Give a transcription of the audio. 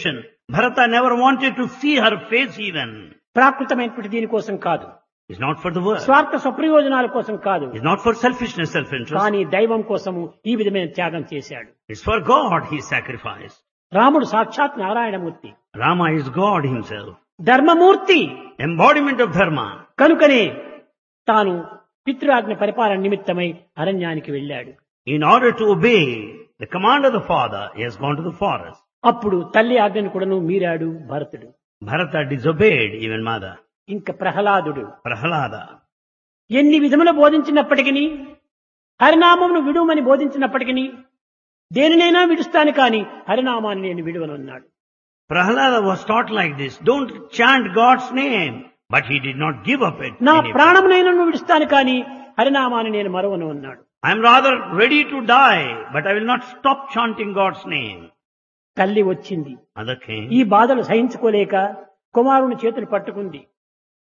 situation. Bharata never wanted to see her face even. ప్రాకృతమైనటువంటి దీనికోసం కాదు It's not for the world. స్వార్థ స్వప్రయోజనాల కోసం కాదు It's not for selfishness, self-interest. కానీ దైవం కోసము ఈ విధమైన త్యాగం చేశాడు It's for God he sacrificed. రాముడు సాక్షాత్ Narayanamurthy Rama is God himself. ధర్మమూర్తి Embodiment of Dharma. కనుకనే తాను పితృఆజ్ఞ పరిపాలన నిమిత్తమై అరణ్యానికి వెళ్ళాడు In order to obey the command of the father, he has gone to the forest. అప్పుడు తల్లి ఆజ్ఞను కూడాను మీరాడు భరతుడు Bharata disobeyed even mother. ఇంకా ప్రహ్లాదుడు Prahalada. ఎన్ని విధములు బోధించినప్పటికీ హరినామమును విడుమని బోధించినప్పటికీ దేనినైనా విడుస్తాను కాని హరినామాన్ని నేను విడువనన్నాడు Prahalada was taught like this. Don't chant God's name. But he did not give up it. నా any- ప్రాణమునైనా విడుస్తాను కాని హరినామాన్ని నేను మరవను అన్నాడు I am rather ready to die, but I will not stop chanting God's name. తల్లి వచ్చింది Mother came. ఈ బాధలు సహించుకోలేక కుమారుని చేతులు పట్టుకుంది